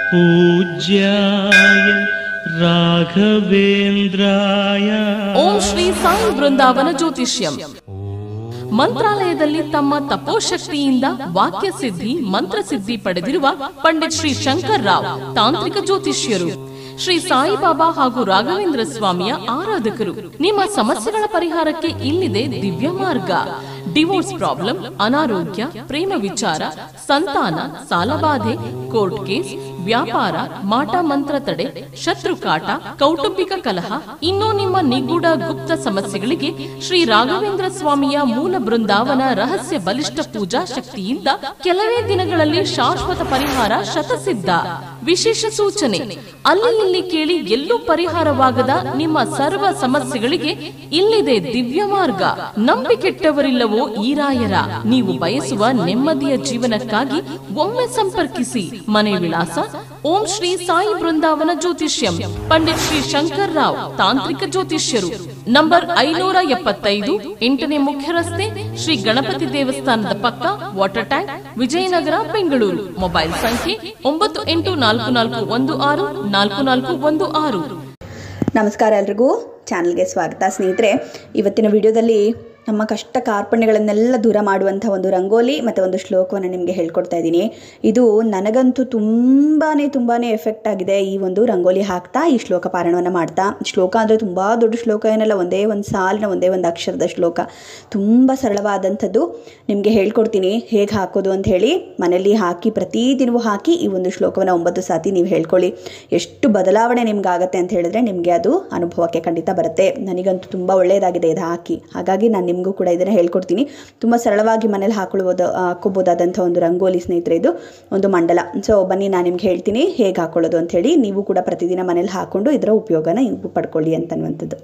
पूज्याय राघवेन्द्राय ಓಂ ಶ್ರೀ ಸಾಯಿ ಬೃಂದಾವನ ಜ್ಯೋತಿಷ್ಯಂ ಮಂತ್ರಾಲಯದಲ್ಲಿ ತಮ್ಮ ತಪೋಶಕ್ತಿಯಿಂದ ವಾಕ್ಯ ಸಿದ್ಧಿ ಮಂತ್ರಸಿದ್ಧಿ ಪಡೆದಿರುವ ಪಂಡಿತ್ ಶ್ರೀ ಶಂಕರ್ ರಾವ್ ತಾಂತ್ರಿಕ ಜ್ಯೋತಿಷ್ಯರು ಶ್ರೀ ಸಾಯಿಬಾಬಾ ಹಾಗೂ ರಾಘವೇಂದ್ರ ಸ್ವಾಮಿಯ ಆರಾಧಕರು ನಿಮ್ಮ ಸಮಸ್ಯೆಗಳ ಪರಿಹಾರಕ್ಕೆ ಇಲ್ಲಿದೆ ದಿವ್ಯ ಮಾರ್ಗ ಡಿವೋರ್ಸ್ ಪ್ರಾಬ್ಲಮ್ ಅನಾರೋಗ್ಯ ಪ್ರೇಮ ವಿಚಾರ ಸಂತಾನ ಸಾಲಬಾಧೆ ಕೋರ್ಟ್ ಕೇಸ್ ವ್ಯಾಪಾರ ಮಾಟ ಮಂತ್ರ ತಡೆ ಶತ್ರು ಕಾಟ ಕೌಟುಂಬಿಕ ಕಲಹ ಇನ್ನೂ ನಿಮ್ಮ ನಿಗೂಢ ಗುಪ್ತ ಸಮಸ್ಯೆಗಳಿಗೆ ಶ್ರೀ ರಾಘವೇಂದ್ರ ಸ್ವಾಮಿಯ ಮೂಲ ಬೃಂದಾವನ ರಹಸ್ಯ ಬಲಿಷ್ಠ ಪೂಜಾ ಶಕ್ತಿಯಿಂದ ಕೆಲವೇ ದಿನಗಳಲ್ಲಿ ಶಾಶ್ವತ ಪರಿಹಾರ ಶತಸಿದ್ಧ ವಿಶೇಷ ಸೂಚನೆ ಅಲ್ಲಿ ಇಲ್ಲಿ ಕೇಳಿ ಎಲ್ಲೂ ಪರಿಹಾರವಾಗದ ನಿಮ್ಮ ಸರ್ವ ಸಮಸ್ಯೆಗಳಿಗೆ ಇಲ್ಲಿದೆ ದಿವ್ಯ ಮಾರ್ಗ ನಂಬಿಕೆಟ್ಟವರಿಲ್ಲವೋ ಈ ರಾಯರ ನೀವು ಬಯಸುವ ನೆಮ್ಮದಿಯ ಜೀವನಕ್ಕಾಗಿ ಒಮ್ಮೆ ಸಂಪರ್ಕಿಸಿ ಮನೆ ವಿಳಾಸ ಓಂ ಶ್ರೀ ಸಾಯಿ ಬೃಂದಾವನ ಜ್ಯೋತಿಷ್ಯಂ ಪಂಡಿತ್ ಶ್ರೀ ಶಂಕರ್ ರಾವ್ ತಾಂತ್ರಿಕ ಜ್ಯೋತಿಷ್ಯರು ನಂಬರ್ ಐನೂರ ಎಪ್ಪತ್ತೈದು ಎಂಟನೇ ಮುಖ್ಯ ರಸ್ತೆ ಶ್ರೀ ಗಣಪತಿ ದೇವಸ್ಥಾನದ ಪಕ್ಕ water tank Vijayanagara Bengaluru mobile ಸಂಖ್ಯೆ ಒಂಬತ್ತು ಎಂಟು ನಾಲ್ಕು ನಾಲ್ಕು ಒಂದು ಆರು ನಾಲ್ಕು ನಾಲ್ಕು ಒಂದು ಆರು ನಮಸ್ಕಾರ ಎಲ್ರಿಗೂ ಚಾನಲ್ಗೆ ಸ್ವಾಗತ ಸ್ನೇಹಿತರೆ ಇವತ್ತಿನ ವಿಡಿಯೋದಲ್ಲಿ ನಮ್ಮ ಕಷ್ಟ ಕಾರ್ಪಣ್ಯಗಳನ್ನೆಲ್ಲ ದೂರ ಮಾಡುವಂಥ ಒಂದು ರಂಗೋಲಿ ಮತ್ತು ಒಂದು ಶ್ಲೋಕವನ್ನು ನಿಮಗೆ ಹೇಳ್ಕೊಡ್ತಾ ಇದ್ದೀನಿ ಇದು ನನಗಂತೂ ತುಂಬಾ ತುಂಬಾ ಎಫೆಕ್ಟ್ ಆಗಿದೆ ಈ ಒಂದು ರಂಗೋಲಿ ಹಾಕ್ತಾ ಈ ಶ್ಲೋಕ ಪಾರಾಯಣವನ್ನು ಮಾಡ್ತಾ ಶ್ಲೋಕ ಅಂದರೆ ತುಂಬ ದೊಡ್ಡ ಶ್ಲೋಕ ಏನಲ್ಲ ಒಂದೇ ಒಂದು ಸಾಲಿನ ಒಂದೇ ಒಂದು ಅಕ್ಷರದ ಶ್ಲೋಕ ತುಂಬ ಸರಳವಾದಂಥದ್ದು ನಿಮಗೆ ಹೇಳ್ಕೊಡ್ತೀನಿ ಹೇಗೆ ಹಾಕೋದು ಅಂತ ಹೇಳಿ ಮನೇಲಿ ಹಾಕಿ ಪ್ರತಿದಿನವೂ ಹಾಕಿ ಈ ಒಂದು ಶ್ಲೋಕವನ್ನು ಒಂಬತ್ತು ಸಾತಿ ನೀವು ಹೇಳ್ಕೊಳ್ಳಿ ಎಷ್ಟು ಬದಲಾವಣೆ ನಿಮ್ಗೆ ಆಗುತ್ತೆ ಅಂತ ಹೇಳಿದ್ರೆ ನಿಮಗೆ ಅದು ಅನುಭವಕ್ಕೆ ಖಂಡಿತ ಬರುತ್ತೆ ನನಗಂತೂ ತುಂಬ ಒಳ್ಳೆಯದಾಗಿದೆ ಇದು ಹಾಕಿ ಹಾಗಾಗಿ ನಾನು ನಿಮಗೂ ಕೂಡ ಇದನ್ನು ಹೇಳ್ಕೊಡ್ತೀನಿ ತುಂಬ ಸರಳವಾಗಿ ಮನೇಲಿ ಹಾಕೊಳ್ಳಬಹುದು ಹಾಕೋಬೋದಾದಂಥ ಒಂದು ರಂಗೋಲಿ ಸ್ನೇಹಿತರೆ ಇದು ಒಂದು ಮಂಡಲ ಸೊ ಬನ್ನಿ ನಾನು ನಿಮ್ಗೆ ಹೇಳ್ತೀನಿ ಹೇಗೆ ಹಾಕೊಳ್ಳೋದು ಅಂತ ಹೇಳಿ ನೀವು ಕೂಡ ಪ್ರತಿದಿನ ಮನೇಲಿ ಹಾಕ್ಕೊಂಡು ಇದರ ಉಪಯೋಗನ ನೀವು ಪಡ್ಕೊಳ್ಳಿ ಅಂತನ್ನುವಂಥದ್ದು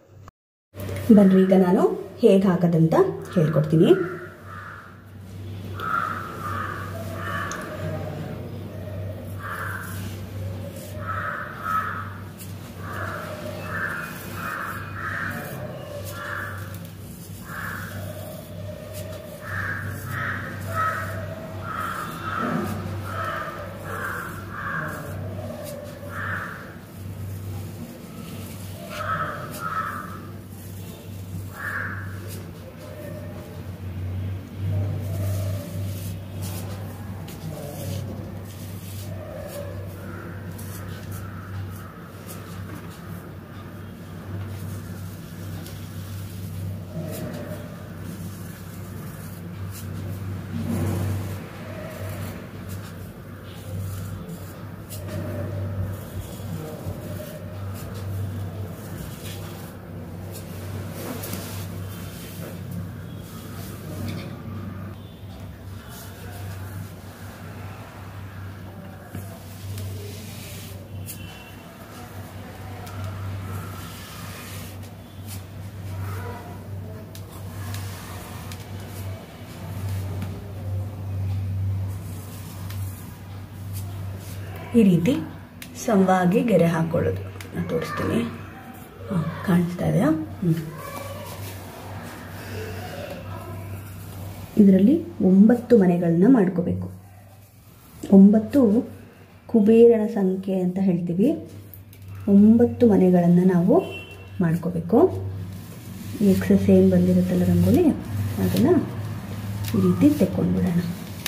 ಬನ್ರಿ ಈಗ ನಾನು ಹೇಗೆ ಹಾಕೋದಂತ ಹೇಳ್ಕೊಡ್ತೀನಿ ಈ ರೀತಿ ಸಮವಾಗಿ ಗೆರೆ ಹಾಕೊಳ್ಳೋದು ನಾನು ತೋರಿಸ್ತೀನಿ ಹಾಂ ಕಾಣಿಸ್ತಾ ಇದೆಯಾ ಹ್ಞೂ ಇದರಲ್ಲಿ ಒಂಬತ್ತು ಮನೆಗಳನ್ನ ಮಾಡ್ಕೋಬೇಕು ಒಂಬತ್ತು ಕುಬೇರನ ಸಂಖ್ಯೆ ಅಂತ ಹೇಳ್ತೀವಿ ಒಂಬತ್ತು ಮನೆಗಳನ್ನು ನಾವು ಮಾಡ್ಕೋಬೇಕು ಈ ಎಕ್ಸಸ್ ಏನು ಬಂದಿರುತ್ತಲ್ಲ ರಂಗೋಲಿ ಅದನ್ನು ಈ ರೀತಿ ತೆಕ್ಕೊಂಡ್ಬಿಡೋಣ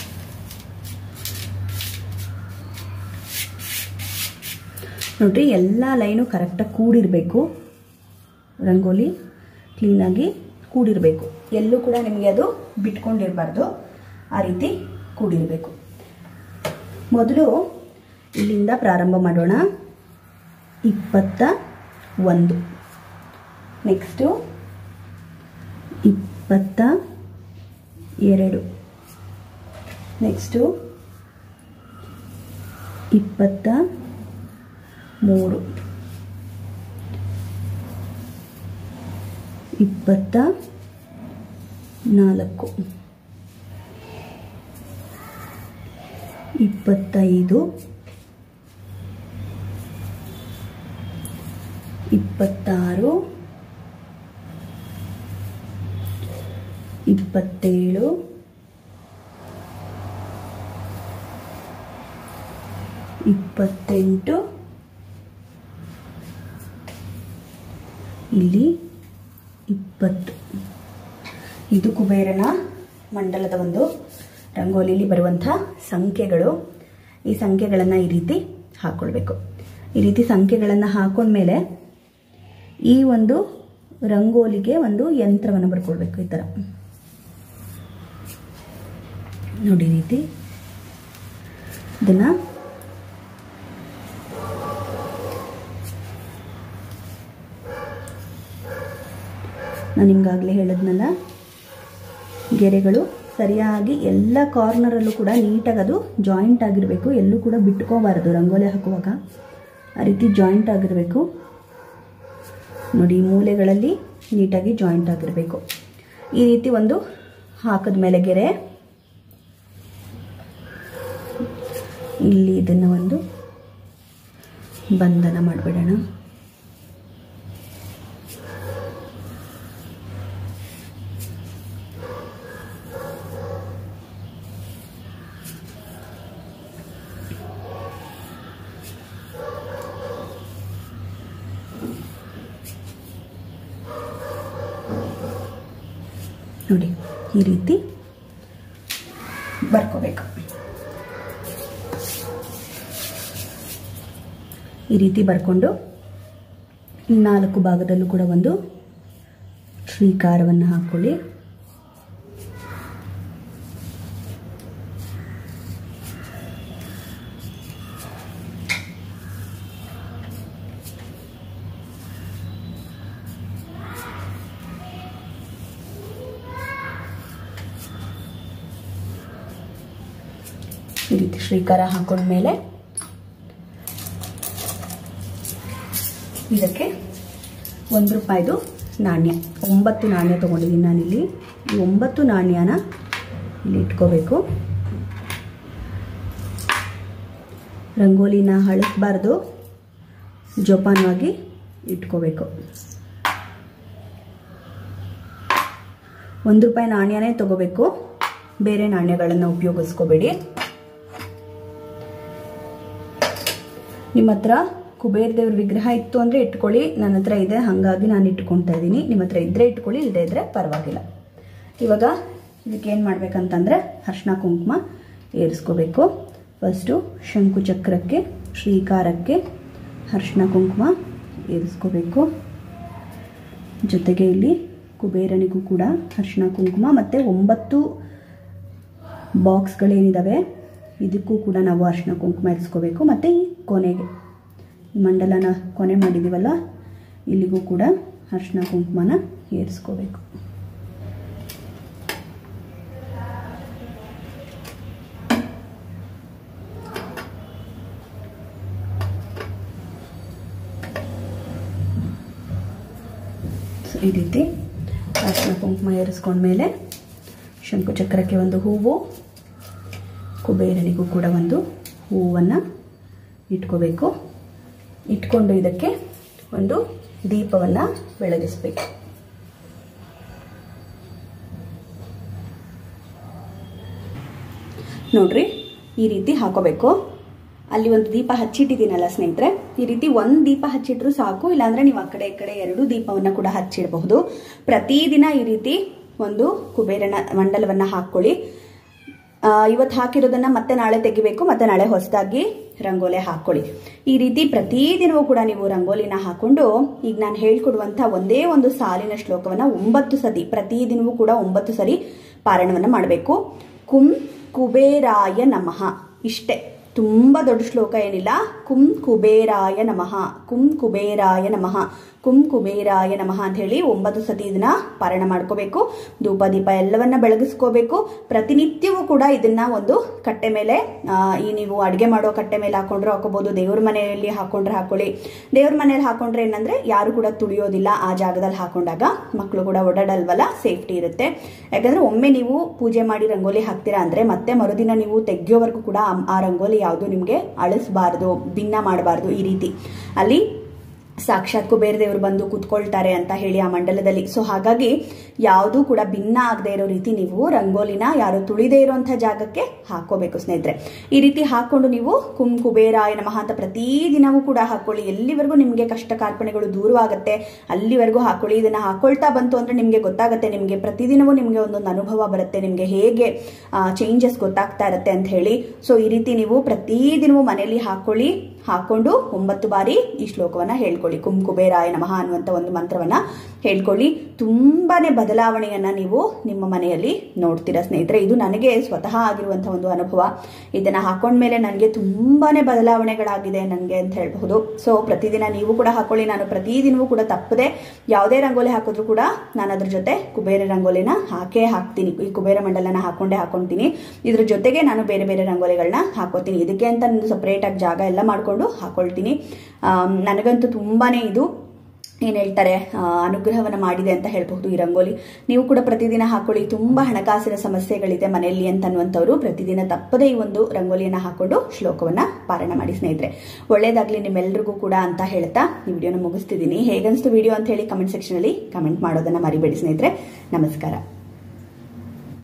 ನೋಡ್ರಿ ಎಲ್ಲ ಲೈನು ಕರೆಕ್ಟಾಗಿ ಕೂಡಿರಬೇಕು ರಂಗೋಲಿ ಕ್ಲೀನಾಗಿ ಕೂಡಿರಬೇಕು ಎಲ್ಲೂ ಕೂಡ ನಿಮಗೆ ಅದು ಬಿಟ್ಕೊಂಡಿರಬಾರ್ದು ಆ ರೀತಿ ಕೂಡಿರಬೇಕು ಮೊದಲು ಇಲ್ಲಿಂದ ಪ್ರಾರಂಭ ಮಾಡೋಣ ಇಪ್ಪತ್ತ ಒಂದು ನೆಕ್ಸ್ಟು ಇಪ್ಪತ್ತ ಎರಡು ನೆಕ್ಸ್ಟು ಇಪ್ಪತ್ತ ಮೂರು ಇಪ್ಪತ್ತ ನಾಲ್ಕು ಇಪ್ಪತ್ತೈದು ಇಪ್ಪತ್ತಾರು ಇಪ್ಪತ್ತೇಳು ಇಪ್ಪತ್ತೆಂಟು ಇಲ್ಲಿ ಇಪ್ಪತ್ತು ಇದು ಕುಬೇರನ ಮಂಡಲದ ಒಂದು ರಂಗೋಲಿಯಲ್ಲಿ ಬರುವಂಥ ಸಂಖ್ಯೆಗಳು ಈ ಸಂಖ್ಯೆಗಳನ್ನು ಈ ರೀತಿ ಹಾಕ್ಕೊಳ್ಬೇಕು ಈ ರೀತಿ ಸಂಖ್ಯೆಗಳನ್ನು ಹಾಕೊಂಡ್ಮೇಲೆ ಈ ಒಂದು ರಂಗೋಲಿಗೆ ಒಂದು ಯಂತ್ರವನ್ನು ಬರ್ಕೊಳ್ಬೇಕು ಈ ಥರ ನೋಡಿ ಈ ರೀತಿ ಇದನ್ನು ನಾನು ನಿಮ್ಗಾಗಲೇ ಹೇಳಿದ್ನಲ್ಲ ಗೆರೆಗಳು ಸರಿಯಾಗಿ ಎಲ್ಲ ಕಾರ್ನರಲ್ಲೂ ಕೂಡ ನೀಟಾಗಿ ಅದು ಜಾಯಿಂಟ್ ಆಗಿರಬೇಕು ಎಲ್ಲೂ ಕೂಡ ಬಿಟ್ಕೋಬಾರದು ರಂಗೋಲಿ ಹಾಕುವಾಗ ಆ ರೀತಿ ಜಾಯಿಂಟ್ ಆಗಿರಬೇಕು ನೋಡಿ ಈ ಮೂಲೆಗಳಲ್ಲಿ ನೀಟಾಗಿ ಜಾಯಿಂಟ್ ಆಗಿರಬೇಕು ಈ ರೀತಿ ಒಂದು ಹಾಕಿದ ಮೇಲೆ ಗೆರೆ ಇಲ್ಲಿ ಇದನ್ನು ಒಂದು ಬಂಧನ ಮಾಡಿಬಿಡೋಣ ನೋಡಿ ಈ ರೀತಿ ಬರ್ಕೋಬೇಕು ಈ ರೀತಿ ಬರ್ಕೊಂಡು ನಾಲ್ಕು ಭಾಗದಲ್ಲೂ ಕೂಡ ಒಂದು ಶ್ರೀಕಾರವನ್ನು ಹಾಕ್ಕೊಳ್ಳಿ ಈ ರೀತಿ ಶ್ರೀಕಾರ ಹಾಕೊಂಡ್ಮೇಲೆ ಇದಕ್ಕೆ ಒಂದು ರೂಪಾಯಿದು ನಾಣ್ಯ ಒಂಬತ್ತು ನಾಣ್ಯ ತೊಗೊಂಡಿದ್ದೀನಿ ನಾನಿಲ್ಲಿ ಈ ಒಂಬತ್ತು ನಾಣ್ಯನ ಇಲ್ಲಿ ಇಟ್ಕೋಬೇಕು ರಂಗೋಲಿನ ಹಳಸ್ಬಾರ್ದು ಜೋಪಾನವಾಗಿ ಇಟ್ಕೋಬೇಕು ಒಂದು ರೂಪಾಯಿ ನಾಣ್ಯನೇ ತಗೋಬೇಕು ಬೇರೆ ನಾಣ್ಯಗಳನ್ನು ಉಪಯೋಗಿಸ್ಕೋಬೇಡಿ ನಿಮ್ಮ ಹತ್ರ ಕುಬೇರ ದೇವ್ರ ವಿಗ್ರಹ ಇತ್ತು ಅಂದರೆ ಇಟ್ಕೊಳ್ಳಿ ನನ್ನ ಹತ್ರ ಇದೆ ಹಾಗಾಗಿ ನಾನು ಇಟ್ಕೊಳ್ತಾ ಇದ್ದೀನಿ ನಿಮ್ಮ ಹತ್ರ ಇದ್ದರೆ ಇಟ್ಕೊಳ್ಳಿ ಇಲ್ಲದೆ ಇದ್ದರೆ ಪರವಾಗಿಲ್ಲ ಇವಾಗ ಇದಕ್ಕೆ ಏನು ಮಾಡ್ಬೇಕಂತಂದರೆ ಅರ್ಶಿನ ಕುಂಕುಮ ಏರಿಸ್ಕೋಬೇಕು ಫಸ್ಟು ಶಂಕು ಚಕ್ರಕ್ಕೆ ಶ್ರೀಕಾರಕ್ಕೆ ಅರ್ಶಿನ ಕುಂಕುಮ ಏರಿಸ್ಕೋಬೇಕು ಜೊತೆಗೆ ಇಲ್ಲಿ ಕುಬೇರನಿಗೂ ಕೂಡ ಅರ್ಶಿನ ಕುಂಕುಮ ಮತ್ತು ಒಂಬತ್ತು ಬಾಕ್ಸ್ಗಳೇನಿದ್ದಾವೆ ಇದಕ್ಕೂ ಕೂಡ ನಾವು ಅರ್ಶಿನ ಕುಂಕುಮ ಇರಿಸ್ಕೋಬೇಕು ಮತ್ತು ಈ ಕೊನೆಗೆ ಈ ಮಂಡಲನ ಕೊನೆ ಮಾಡಿದ್ದೀವಲ್ಲ ಇಲ್ಲಿಗೂ ಕೂಡ ಅರ್ಶಿನ ಕುಂಕುಮನ ಏರಿಸ್ಕೋಬೇಕು ಸೊ ಈ ರೀತಿ ಅರ್ಶಿನ ಕುಂಕುಮ ಏರಿಸ್ಕೊಂಡ್ಮೇಲೆ ಶಂಕು ಚಕ್ರಕ್ಕೆ ಒಂದು ಹೂವು ಕುಬೇರನಿಗೂ ಕೂಡ ಒಂದು ಹೂವನ್ನು ಇಟ್ಕೋಬೇಕು ಇಟ್ಕೊಂಡು ಇದಕ್ಕೆ ಒಂದು ದೀಪವನ್ನು ಬೆಳಗಿಸ್ಬೇಕು ನೋಡ್ರಿ ಈ ರೀತಿ ಹಾಕೋಬೇಕು ಅಲ್ಲಿ ಒಂದು ದೀಪ ಹಚ್ಚಿಟ್ಟಿದ್ದೀನಲ್ಲ ಸ್ನೇಹಿತರೆ ಈ ರೀತಿ ಒಂದು ದೀಪ ಹಚ್ಚಿಟ್ರು ಸಾಕು ಇಲ್ಲಾಂದ್ರೆ ನೀವು ಆ ಕಡೆ ಈ ಕಡೆ ಎರಡು ದೀಪವನ್ನು ಕೂಡ ಹಚ್ಚಿಡಬಹುದು ಪ್ರತಿದಿನ ಈ ರೀತಿ ಒಂದು ಕುಬೇರನ ಮಂಡಲವನ್ನ ಹಾಕೊಳ್ಳಿ ಆ, ಇವತ್ತು ಹಾಕಿರೋದನ್ನ ಮತ್ತೆ ನಾಳೆ ತೆಗಿಬೇಕು ಮತ್ತೆ ನಾಳೆ ಹೊಸದಾಗಿ ರಂಗೋಲಿ ಹಾಕೊಳ್ಳಿ ಈ ರೀತಿ ಪ್ರತಿದಿನವೂ ಕೂಡ ನೀವು ರಂಗೋಲಿನ ಹಾಕೊಂಡು ಈಗ ನಾನು ಹೇಳ್ಕೊಡುವಂಥ ಒಂದೇ ಒಂದು ಸಾಲಿನ ಶ್ಲೋಕವನ್ನ ಒಂಬತ್ತು ಸತಿ ಪ್ರತಿದಿನವೂ ಕೂಡ ಒಂಬತ್ತು ಸರಿ ಪಾರಾಯಣವನ್ನ ಮಾಡಬೇಕು ಕುಂ ಕುಬೇರಾಯ ನಮಃ ಇಷ್ಟೇ ತುಂಬ ದೊಡ್ಡ ಶ್ಲೋಕ ಏನಿಲ್ಲ ಕುಂ ಕುಬೇರಾಯ ನಮಃ ಕುಂ ಕುಬೇರಾಯ ನಮಃ ಕುಂ ಕುಬೇರಾಯ ನಮಃ ಅಂತ ಹೇಳಿ ಒಂಬತ್ತು ಸತಿ ಇದನ್ನ ಪಾರಾಯಣ ಮಾಡ್ಕೋಬೇಕು ಧೂಪ ದೀಪ ಎಲ್ಲವನ್ನ ಬೆಳಗಿಸ್ಕೋಬೇಕು ಪ್ರತಿನಿತ್ಯವೂ ಕೂಡ ಇದನ್ನ ಒಂದು ಕಟ್ಟೆ ಮೇಲೆ ಆ, ಈ ನೀವು ಅಡುಗೆ ಮಾಡೋ ಕಟ್ಟೆ ಮೇಲೆ ಹಾಕೊಂಡ್ರೆ ಹಾಕೋಬಹುದು ದೇವ್ರ ಮನೆಯಲ್ಲಿ ಹಾಕೊಂಡ್ರೆ ಹಾಕೊಳ್ಳಿ ದೇವ್ರ ಮನೆಯಲ್ಲಿ ಹಾಕೊಂಡ್ರೆ ಏನಂದ್ರೆ ಯಾರು ಕೂಡ ತುಳಿಯೋದಿಲ್ಲ ಆ ಜಾಗದಲ್ಲಿ ಹಾಕೊಂಡಾಗ ಮಕ್ಕಳು ಕೂಡ ಓಡಾಡಲ್ವಲ್ಲ ಸೇಫ್ಟಿ ಇರುತ್ತೆ ಯಾಕಂದ್ರೆ ಒಮ್ಮೆ ನೀವು ಪೂಜೆ ಮಾಡಿ ರಂಗೋಲಿ ಹಾಕ್ತೀರಾ ಅಂದ್ರೆ ಮತ್ತೆ ಮರುದಿನ ನೀವು ತೆಗಿಯೋವರೆಗೂ ಕೂಡ ಆ- ಆ ರಂಗೋಲಿ ಯಾವುದು ನಿಮಗೆ ಅಳಿಸಬಾರ್ದು ಭಿನ್ನ ಮಾಡಬಾರ್ದು ಈ ರೀತಿ ಅಲ್ಲಿ ಸಾಕ್ಷಾತ್ ಕುಬೇರ ದೇವರು ಬಂದು ಕೂತ್ಕೊಳ್ತಾರೆ ಅಂತ ಹೇಳಿ ಆ ಮಂಡಲದಲ್ಲಿ ಸೊ ಹಾಗಾಗಿ ಯಾವುದೂ ಕೂಡ ಭಿನ್ನ ಆಗದೆ ಇರೋ ರೀತಿ ನೀವು ರಂಗೋಲಿನ ಯಾರು ತುಳಿದೇ ಇರುವಂತಹ ಜಾಗಕ್ಕೆ ಹಾಕೋಬೇಕು ಸ್ನೇಹಿತರೆ ಈ ರೀತಿ ಹಾಕೊಂಡು ನೀವು ಕುಂ ಕುಬೇರಾಯ ನಮಃ ಅಂತ ಪ್ರತಿದಿನವೂ ಕೂಡ ಹಾಕೊಳ್ಳಿ ಎಲ್ಲಿವರೆಗೂ ನಿಮಗೆ ಕಷ್ಟ ಕಾರ್ಪಣೆಗಳು ದೂರವಾಗುತ್ತೆ ಅಲ್ಲಿವರೆಗೂ ಹಾಕೊಳ್ಳಿ ಇದನ್ನ ಹಾಕೊಳ್ತಾ ಬಂತು ಅಂದ್ರೆ ನಿಮಗೆ ಗೊತ್ತಾಗುತ್ತೆ ನಿಮಗೆ ಪ್ರತಿದಿನವೂ ನಿಮಗೆ ಒಂದೊಂದು ಅನುಭವ ಬರುತ್ತೆ ನಿಮಗೆ ಹೇಗೆ ಚೇಂಜಸ್ ಗೊತ್ತಾಗ್ತಾ ಇರುತ್ತೆ ಅಂತ ಹೇಳಿ ಸೊ ಈ ರೀತಿ ನೀವು ಪ್ರತಿದಿನವೂ ಮನೆಯಲ್ಲಿ ಹಾಕೊಳ್ಳಿ ಹಾಕೊಂಡು ಒಂಬತ್ತು ಬಾರಿ ಈ ಶ್ಲೋಕವನ್ನ ಹೇಳ್ಕೊಳ್ಳಿ ಕುಂ ಕುಬೇರಾಯ ನಮಃ ಅನ್ನುವಂಥ ಒಂದು ಮಂತ್ರವನ್ನ ಹೇಳ್ಕೊಳ್ಳಿ ತುಂಬಾನೇ ಬದಲಾವಣೆಯನ್ನ ನೀವು ನಿಮ್ಮ ಮನೆಯಲ್ಲಿ ನೋಡ್ತೀರಾ ಸ್ನೇಹಿತರೆ ಇದು ನನಗೆ ಸ್ವತಃ ಆಗಿರುವಂತಹ ಒಂದು ಅನುಭವ ಇದನ್ನ ಹಾಕೊಂಡ್ಮೇಲೆ ನನಗೆ ತುಂಬಾನೇ ಬದಲಾವಣೆಗಳಾಗಿದೆ ನನಗೆ ಅಂತ ಹೇಳಬಹುದು ಸೊ ಪ್ರತಿದಿನ ನೀವು ಕೂಡ ಹಾಕೊಳ್ಳಿ ನಾನು ಪ್ರತಿದಿನವೂ ಕೂಡ ತಪ್ಪದೆ ಯಾವುದೇ ರಂಗೋಲಿ ಹಾಕಿದ್ರು ಕೂಡ ನಾನು ಅದ್ರ ಜೊತೆ ಕುಬೇರ ರಂಗೋಲಿನ ಹಾಕೇ ಹಾಕ್ತೀನಿ ಈ ಕುಬೇರ ಮಂಡಲನ ಹಾಕೊಂಡೇ ಹಾಕೊಂತೀನಿ ಇದ್ರ ಜೊತೆಗೆ ನಾನು ಬೇರೆ ಬೇರೆ ರಂಗೋಲಿಗಳನ್ನ ಹಾಕೋತೀನಿ ಇದಕ್ಕೆ ಅಂತ ಒಂದು ಸಪ್ರೇಟ್ ಆಗಿ ಜಾಗ ಎಲ್ಲ ಮಾಡ್ಕೊಂಡು ಹಾಕೊಳ್ತೀನಿ ಆಮ್, ನನಗಂತೂ ತುಂಬಾನೇ ಇದು ಏನ್ ಹೇಳ್ತಾರೆ ಆ, ಅನುಗ್ರಹವನ್ನ ಮಾಡಿದೆ ಅಂತ ಹೇಳ್ಬಹುದು ಈ ರಂಗೋಲಿ ನೀವು ಕೂಡ ಪ್ರತಿದಿನ ಹಾಕೊಳ್ಳಿ ತುಂಬಾ ಹಣಕಾಸಿನ ಸಮಸ್ಯೆಗಳಿದೆ ಮನೆಯಲ್ಲಿ ಅಂತ ಅನ್ನುವಂಥವ್ರು ಪ್ರತಿದಿನ ತಪ್ಪದೇ ಈ ಒಂದು ರಂಗೋಲಿಯನ್ನ ಹಾಕೊಂಡು ಶ್ಲೋಕವನ್ನ ಪಾರಾಯಣ ಮಾಡಿ ಸ್ನೇಹಿತರೆ ಒಳ್ಳೇದಾಗ್ಲಿ ನಿಮ್ಮೆಲ್ರಿಗೂ ಕೂಡ ಅಂತ ಹೇಳ್ತಾ ಈ ವಿಡಿಯೋನ ಮುಗಿಸ್ತಿದ್ದೀನಿ ಹೇಗನ್ಸ್ತು ವಿಡಿಯೋ ಅಂತ ಹೇಳಿ ಕಮೆಂಟ್ ಸೆಕ್ಷನ್ ಅಲ್ಲಿ ಕಮೆಂಟ್ ಮಾಡೋದನ್ನ ಮರಿಬೇಡಿ ಸ್ನೇಹಿತರೆ ನಮಸ್ಕಾರ